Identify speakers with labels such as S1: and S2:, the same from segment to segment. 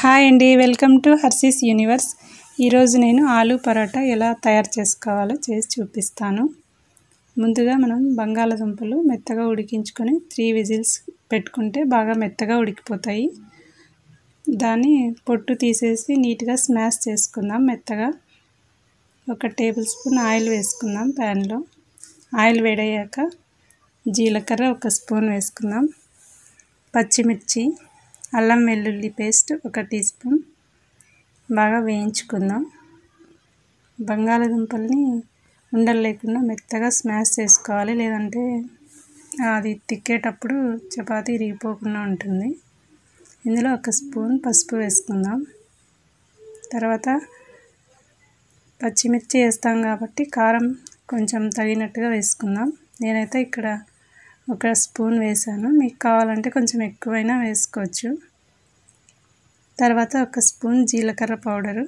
S1: hi అండి welcome to హర్సీస్ universe ఈరోజు నేను ఆలు పరోటా ఎలా తయారు చేసుకోవాలో చేసి చూపిస్తాను ముందుగా మనం బంగాళదుంపలు మెత్తగా ఉడికించుకొని త్రీ విజిల్స్ పెట్టుకుంటే బాగా మెత్తగా ఉడికిపోతాయి దాన్ని పొట్టు తీసేసి నీట్గా స్మాష్ చేసుకుందాం మెత్తగా ఒక టేబుల్ స్పూన్ ఆయిల్ వేసుకుందాం ప్యాన్లో ఆయిల్ వేడయ్యాక జీలకర్ర ఒక స్పూన్ వేసుకుందాం పచ్చిమిర్చి అల్లం వెల్లుల్లి పేస్ట్ ఒక టీ స్పూన్ బాగా వేయించుకుందాం బంగాళదుంపల్ని ఉండలు లేకుండా మెత్తగా స్మాష్ చేసుకోవాలి లేదంటే అది తిక్కేటప్పుడు చపాతీ ఇరిగిపోకుండా ఉంటుంది ఇందులో ఒక స్పూన్ పసుపు వేసుకుందాం తర్వాత పచ్చిమిర్చి వేస్తాం కాబట్టి కారం కొంచెం తగినట్టుగా వేసుకుందాం నేనైతే ఇక్కడ ఒక స్పూన్ వేసాను మీకు కావాలంటే కొంచెం ఎక్కువైనా వేసుకోవచ్చు తర్వాత ఒక స్పూన్ జీలకర్ర పౌడరు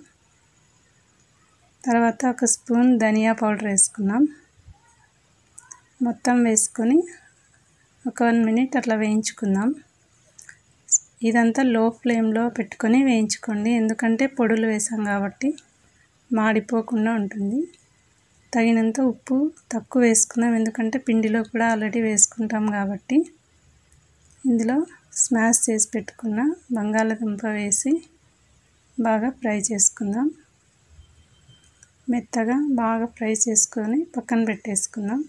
S1: తర్వాత ఒక స్పూన్ ధనియా పౌడర్ వేసుకున్నాం మొత్తం వేసుకొని ఒక వన్ మినిట్ అట్లా వేయించుకుందాం ఇదంతా లో ఫ్లేమ్లో పెట్టుకొని వేయించుకోండి ఎందుకంటే పొడులు వేసాం కాబట్టి మాడిపోకుండా ఉంటుంది తగినంత ఉప్పు తక్కువ వేసుకుందాం ఎందుకంటే పిండిలో కూడా ఆల్రెడీ వేసుకుంటాం కాబట్టి ఇందులో స్మాష్ చేసి పెట్టుకున్న బంగాళదుంప వేసి బాగా ఫ్రై చేసుకుందాం మెత్తగా బాగా ఫ్రై చేసుకొని పక్కన పెట్టేసుకుందాం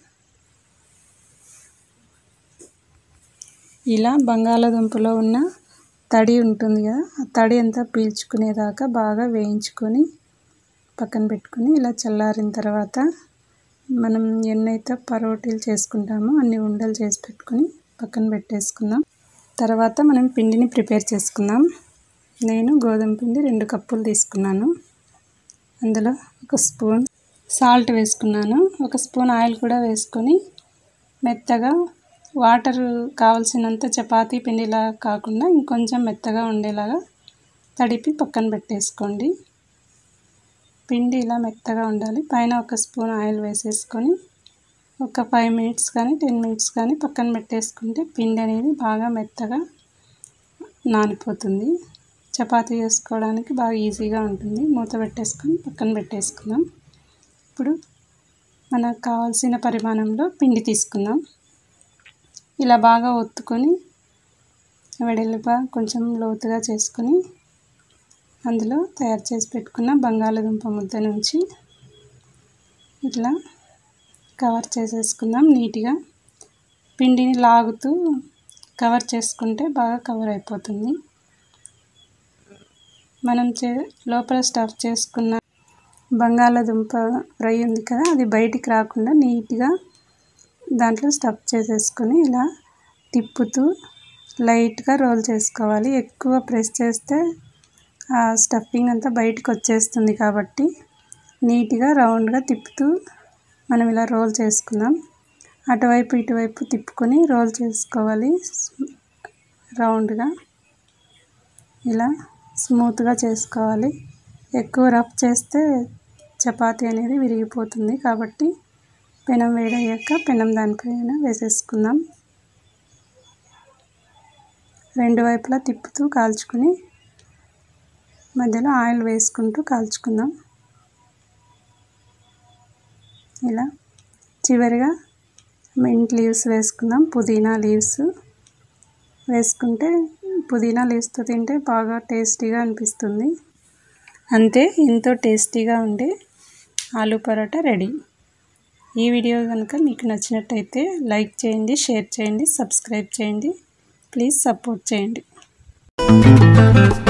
S1: ఇలా బంగాళదుంపలో ఉన్న తడి ఉంటుంది కదా ఆ తడి అంతా పీల్చుకునేదాకా బాగా వేయించుకొని పక్కన పెట్టుకొని ఇలా చల్లారిన తర్వాత మనం ఎన్నైతే పరోటీలు చేసుకుంటామో అన్ని ఉండలు చేసి పెట్టుకొని పక్కన పెట్టేసుకుందాం తర్వాత మనం పిండిని ప్రిపేర్ చేసుకుందాం నేను గోధుమ పిండి రెండు కప్పులు తీసుకున్నాను అందులో ఒక స్పూన్ సాల్ట్ వేసుకున్నాను ఒక స్పూన్ ఆయిల్ కూడా వేసుకొని మెత్తగా వాటర్ కావలసినంత చపాతీ పిండిలా కాకుండా ఇంకొంచెం మెత్తగా ఉండేలాగా తడిపి పక్కన పెట్టేసుకోండి పిండి ఇలా మెత్తగా ఉండాలి పైన ఒక స్పూన్ ఆయిల్ వేసేసుకొని ఒక ఫైవ్ మినిట్స్ కానీ టెన్ మినిట్స్ కానీ పక్కన పెట్టేసుకుంటే పిండి అనేది బాగా మెత్తగా నానిపోతుంది చపాతీ చేసుకోవడానికి బాగా ఈజీగా ఉంటుంది మూత పెట్టేసుకొని పక్కన పెట్టేసుకుందాం ఇప్పుడు మనకు కావాల్సిన పరిమాణంలో పిండి తీసుకుందాం ఇలా బాగా ఒత్తుకొని వెడల్పుగా కొంచెం లోతుగా చేసుకొని అందులో తయారు చేసి పెట్టుకున్న బంగాళదుంప ముద్ద నుంచి ఇట్లా కవర్ చేసేసుకుందాం నీట్గా పిండిని లాగుతూ కవర్ చేసుకుంటే బాగా కవర్ అయిపోతుంది మనం చే లోపల స్టఫ్ చేసుకున్న బంగాళదుంప ఫ్రై ఉంది కదా అది బయటికి రాకుండా నీట్గా దాంట్లో స్టఫ్ చేసేసుకొని ఇలా తిప్పుతూ లైట్గా రోల్ చేసుకోవాలి ఎక్కువ ప్రెస్ చేస్తే ఆ స్టఫింగ్ అంతా బయటకు వచ్చేస్తుంది కాబట్టి నీట్గా రౌండ్గా తిప్పుతూ మనం ఇలా రోల్ చేసుకుందాం అటువైపు ఇటువైపు తిప్పుకొని రోల్ చేసుకోవాలి రౌండ్గా ఇలా స్మూత్గా చేసుకోవాలి ఎక్కువ రఫ్ చేస్తే చపాతీ అనేది విరిగిపోతుంది కాబట్టి పెనం వేడయ్యాక పెనం దానిపైన వేసేసుకుందాం రెండు వైపులా తిప్పుతూ కాల్చుకొని మధ్యలో ఆయిల్ వేసుకుంటూ కాల్చుకుందాం ఇలా చివరిగా మింట్ లీవ్స్ వేసుకుందాం పుదీనా లీవ్స్ వేసుకుంటే పుదీనా లీవ్స్తో తింటే బాగా టేస్టీగా అనిపిస్తుంది అంతే ఎంతో టేస్టీగా ఉండే ఆలూ పరోటా రెడీ ఈ వీడియో కనుక మీకు నచ్చినట్టయితే లైక్ చేయండి షేర్ చేయండి సబ్స్క్రైబ్ చేయండి ప్లీజ్ సపోర్ట్ చేయండి